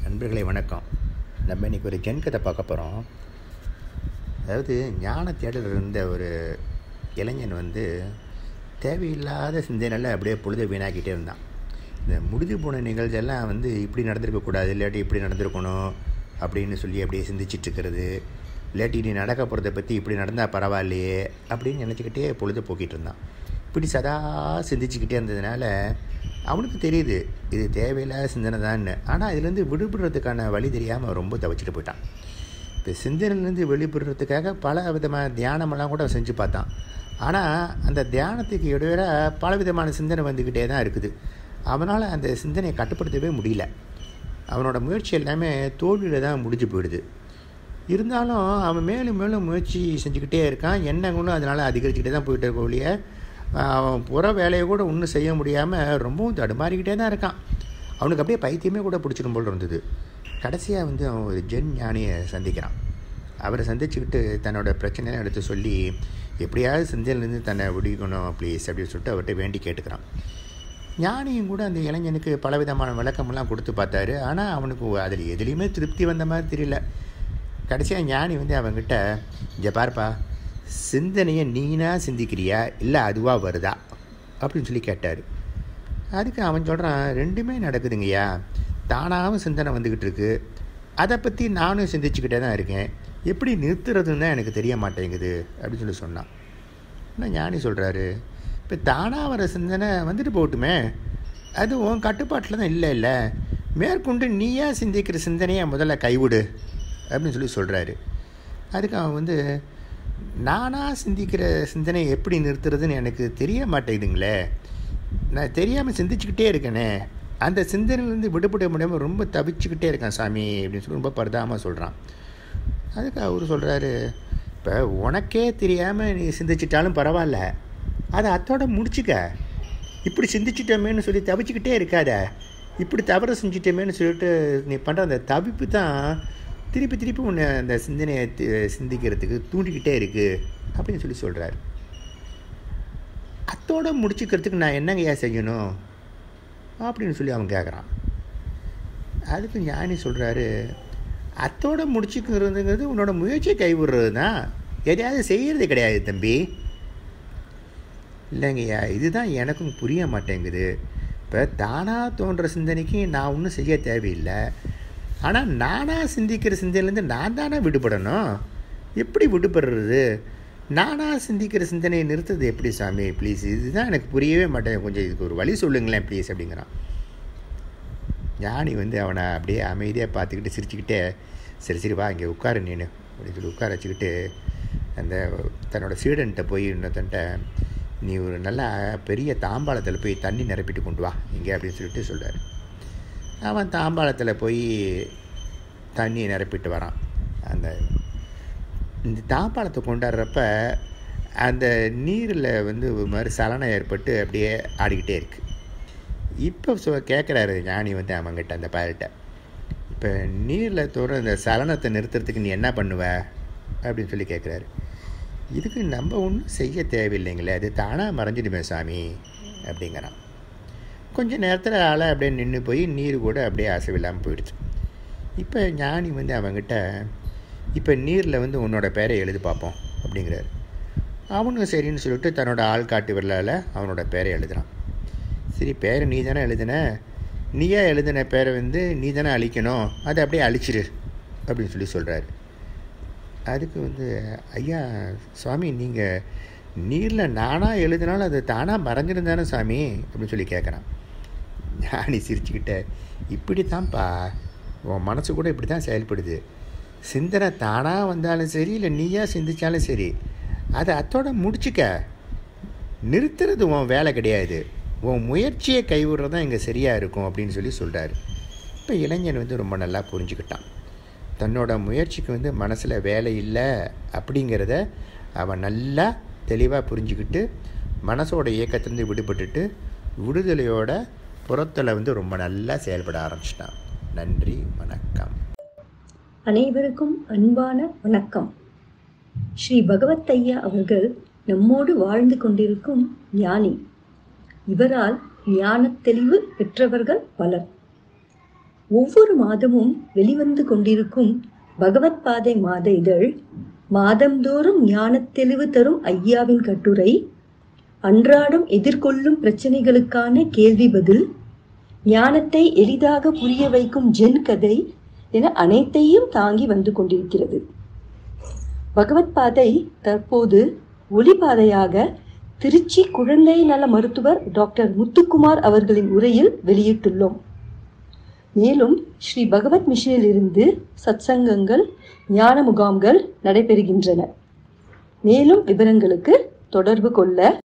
நண்பர்களே வணக்கம் நம்ம இன்றைக்கி ஒரு ஜென் கதை பார்க்க போகிறோம் அதாவது ஞான தேடல் இருந்த ஒரு இளைஞன் வந்து தேவையில்லாத சிந்தனையில் அப்படியே பொழுதை வீணாக்கிட்டே இருந்தான் இந்த முடிஞ்சு போன நிகழ்ச்சியெல்லாம் வந்து இப்படி நடந்திருக்கக்கூடாது இல்லாட்டி இப்படி நடந்திருக்கணும் அப்படின்னு சொல்லி அப்படியே சிந்திச்சிட்டு இருக்கிறது இல்லாட்டி நீ நடக்க போகிறத பற்றி இப்படி நடந்தால் பரவாயில்லையே அப்படின்னு நினச்சிக்கிட்டே பொழுது போக்கிட்டு இருந்தான் இப்படி சதா சிந்திச்சுக்கிட்டே இருந்ததுனால அவனுக்கு தெரியுது இது தேவையில்லாத சிந்தனை தான்னு ஆனால் இதுலேருந்து விடுபடுறதுக்கான வழி தெரியாமல் ரொம்ப தவிச்சிட்டு போயிட்டான் இப்போ சிந்தனையிலேருந்து வெளிப்படுறதுக்காக பல விதமான தியானமெல்லாம் கூட செஞ்சு பார்த்தான் ஆனால் அந்த தியானத்துக்கு இடையில பல விதமான சிந்தனை வந்துக்கிட்டே தான் இருக்குது அவனால் அந்த சிந்தனையை கட்டுப்படுத்தவே முடியல அவனோட முயற்சி எல்லாமே தோல்வியில் தான் முடிஞ்சு போயிடுது இருந்தாலும் அவன் மேலும் மேலும் முயற்சி செஞ்சுக்கிட்டே இருக்கான் எண்ணங்களும் அதனால் அதிகரிச்சுக்கிட்டே தான் போயிட்டு இருக்க ஒழிய அவன் புற வேலையை கூட ஒன்றும் செய்ய முடியாமல் ரொம்பவும் தடுமாறிக்கிட்டே தான் இருக்கான் அவனுக்கு அப்படியே பைத்தியமே கூட பிடிச்சிடும் போல் இருந்தது கடைசியாக வந்து அவன் ஒரு ஜென் ஞானியை சந்திக்கிறான் அவரை சந்திச்சுக்கிட்டு தன்னோட பிரச்சனையை எடுத்து சொல்லி எப்படியாவது சிந்தையிலேருந்து தன்னை விடுவிக்கணும் ப்ளீஸ் அப்படின்னு சொல்லிட்டு அவர்கிட்ட வேண்டி கேட்டுக்கிறான் ஞானியும் கூட அந்த இளைஞனுக்கு பலவிதமான விளக்கமெல்லாம் கொடுத்து பார்த்தாரு ஆனால் அவனுக்கு அதில் எதுலேயுமே திருப்தி வந்த மாதிரி தெரியல கடைசியாக ஞானி வந்து அவன்கிட்ட இங்கே பாருப்பா சிந்தனையை நீனா சிந்திக்கிறியா இல்லை அதுவாக வருதா அப்படின்னு சொல்லி கேட்டார் அதுக்கு அவன் சொல்கிறான் ரெண்டுமே நடக்குதுங்கய்யா தானாகவும் சிந்தனை வந்துக்கிட்டு இருக்கு அதை பற்றி நானும் சிந்திச்சுக்கிட்டே தான் இருக்கேன் எப்படி நிறுத்துறதுன்னு தான் எனக்கு தெரிய மாட்டேங்குது அப்படின்னு சொல்லி சொன்னான் ஆனால் ஞானி சொல்கிறாரு இப்போ தானாக வர சிந்தனை வந்துட்டு போகட்டுமே அது உன் கட்டுப்பாட்டில் தான் இல்லை இல்லை மேற்கொண்டு நீயா சிந்திக்கிற சிந்தனையை முதல்ல கைவிடு அப்படின்னு சொல்லி சொல்கிறாரு அதுக்கு அவன் வந்து நானாக சிந்திக்கிற சிந்தனையை எப்படி நிறுத்துறதுன்னு எனக்கு தெரிய மாட்டேங்குதுங்களே நான் தெரியாமல் சிந்திச்சுக்கிட்டே இருக்கேனே அந்த சிந்தனையிலேருந்து விடுபட முடியாமல் ரொம்ப தவிச்சுக்கிட்டே இருக்கேன் சாமி அப்படின்னு சொல்லி ரொம்ப பரிதாமல் சொல்கிறான் அதுக்கு அவர் சொல்கிறாரு இப்போ உனக்கே தெரியாமல் நீ சிந்திச்சிட்டாலும் பரவாயில்ல அதை அத்தோட முடிச்சுக்க இப்படி சிந்திச்சிட்டோமேன்னு சொல்லி தவிச்சுக்கிட்டே இருக்காத இப்படி தவறு செஞ்சிட்டோமேன்னு சொல்லிட்டு நீ பண்ணுற அந்த தவிப்பு தான் திருப்பி திருப்பி உன்னை அந்த சிந்தனையை சிந்திக்கிறதுக்கு தூண்டிக்கிட்டே இருக்குது அப்படின்னு சொல்லி சொல்கிறாரு அத்தோட முடிச்சுக்கிறதுக்கு நான் என்னங்கய்யா செய்யணும் அப்படின்னு சொல்லி அவன் கேட்குறான் அதுக்கு ஞானி சொல்கிறாரு அத்தோட முடிச்சுக்கிறதுங்கிறது உன்னோட முயற்சியை கைவிடுறது தான் எதையாவது செய்கிறது கிடையாது தம்பி இல்லைங்கய்யா இதுதான் எனக்கும் புரிய மாட்டேங்குது இப்போ தானாக தோன்ற சிந்தனைக்கு நான் ஒன்றும் செய்ய தேவையில்லை ஆனால் நானாக சிந்திக்கிற சிந்தனையிலேருந்து நான் தானே விடுபடணும் எப்படி விடுபடுறது நானாக சிந்திக்கிற சிந்தனையை நிறுத்துறது எப்படி சாமி ப்ளீஸ் இதுதான் எனக்கு புரியவே மாட்டேன் கொஞ்சம் இதுக்கு ஒரு வழி சொல்லுங்களேன் ப்ளீஸ் அப்படிங்கிறான் ஞானி வந்து அவனை அப்படியே அமைதியாக பார்த்துக்கிட்டு சிரிச்சுக்கிட்டே சரி சரி வா இங்கே உட்காரு நீனு அப்படின்னு சொல்லி உட்கார வச்சுக்கிட்டு அந்த தன்னோட சீடன்கிட்ட போய் இன்னொருத்தன்ட்ட நீ ஒரு நல்ல பெரிய தாம்பாளத்தில் போய் தண்ணி நிரப்பிட்டு கொண்டு வா இங்கே அப்படின்னு சொல்லிட்டு சொல்கிறார் அவன் தாம்பாளத்தில் போய் தண்ணி நிரப்பிட்டு வரான் அந்த இந்த தாம்பாளத்தை கொண்டாடுறப்ப அந்த நீரில் வந்து ஒரு மாதிரி சலனம் ஏற்பட்டு அப்படியே ஆடிக்கிட்டே இருக்குது இப்போ சொ கேட்குறாரு ஞானி வந்து அவங்ககிட்ட அந்த பயல்கிட்ட இப்போ நீரில் தோற இந்த சலனத்தை நிறுத்துறதுக்கு நீ என்ன பண்ணுவ அப்படின்னு சொல்லி கேட்குறாரு இதுக்கு நம்ம ஒன்றும் செய்ய தேவையில்லைங்களே அது தானாக மறைஞ்சிடுமே சாமி அப்படிங்கிறான் கொஞ்சம் நேரத்தில் ஆளை அப்படியே நின்று போய் நீர் கூட அப்படியே அசைவில்லாமல் போயிடுச்சு இப்போ ஞானி வந்து அவங்ககிட்ட இப்போ நீரில் வந்து உன்னோட பேரை எழுதி பார்ப்போம் அப்படிங்கிறாரு அவனும் சரின்னு சொல்லிட்டு தன்னோட ஆள் காட்டு விரலால் அவனோட பேரை எழுதுகிறான் சரி பேரை நீ தானே எழுதின நீயா எழுதின பேரை வந்து நீ தானே அழிக்கணும் அதை அப்படியே அழிச்சிரு அப்படின்னு சொல்லி சொல்கிறாரு அதுக்கு வந்து ஐயா சுவாமி நீங்கள் நீரில் நானாக எழுதினாலும் அது தானாக மறைஞ்சிருந்தானே சாமி அப்படின்னு சொல்லி கேட்குறான் ஞானி சிரிச்சுக்கிட்ட இப்படி தான்ப்பா உன் மனசு கூட இப்படி தான் செயல்படுது சிந்தனை தானாக வந்தாலும் சரி இல்லை நீயா சிந்திச்சாலும் சரி அதை அத்தோட முடிச்சுக்க நிறுத்துறது உன் வேலை கிடையாது உன் முயற்சியை கைவிடுறது தான் இங்கே சரியாக இருக்கும் அப்படின்னு சொல்லி சொல்கிறாரு இப்போ இளைஞன் வந்து ரொம்ப நல்லா புரிஞ்சுக்கிட்டான் தன்னோட முயற்சிக்கு வந்து மனசில் வேலை இல்லை அப்படிங்கிறத அவன் நல்லா தெளிவாக புரிஞ்சுக்கிட்டு மனசோட இயக்கத்திலேருந்து விடுபட்டுட்டு விடுதலையோட புறத்தில் வந்து ரொம்ப நல்லா செயல்பட ஆரம்பிச்சிட்டான் நன்றி வணக்கம் அனைவருக்கும் அன்பான வணக்கம் ஸ்ரீ பகவத் ஐயா அவர்கள் நம்மோடு வாழ்ந்து கொண்டிருக்கும் ஞானி இவரால் ஞானத் தெளிவு பெற்றவர்கள் பலர் ஒவ்வொரு மாதமும் வெளிவந்து கொண்டிருக்கும் பகவத் பாதை மாத இதழ் மாதந்தோறும் ஞானத் தெளிவு தரும் ஐயாவின் கட்டுரை அன்றாடம் எதிர்கொள்ளும் பிரச்சனைகளுக்கான கேள்வி பதில் ஞானத்தை எளிதாக புரிய வைக்கும் ஜென் கதை என அனைத்தையும் தாங்கி வந்து கொண்டிருக்கிறது பகவத் பாதை தற்போது ஒளிபாதையாக திருச்சி குழந்தை நல மருத்துவர் டாக்டர் முத்துக்குமார் அவர்களின் உரையில் வெளியிட்டுள்ளோம் மேலும் ஸ்ரீ பகவத் மிஷனிலிருந்து சத்சங்கங்கள் ஞான முகாம்கள் நடைபெறுகின்றன மேலும் விவரங்களுக்கு தொடர்பு கொள்ள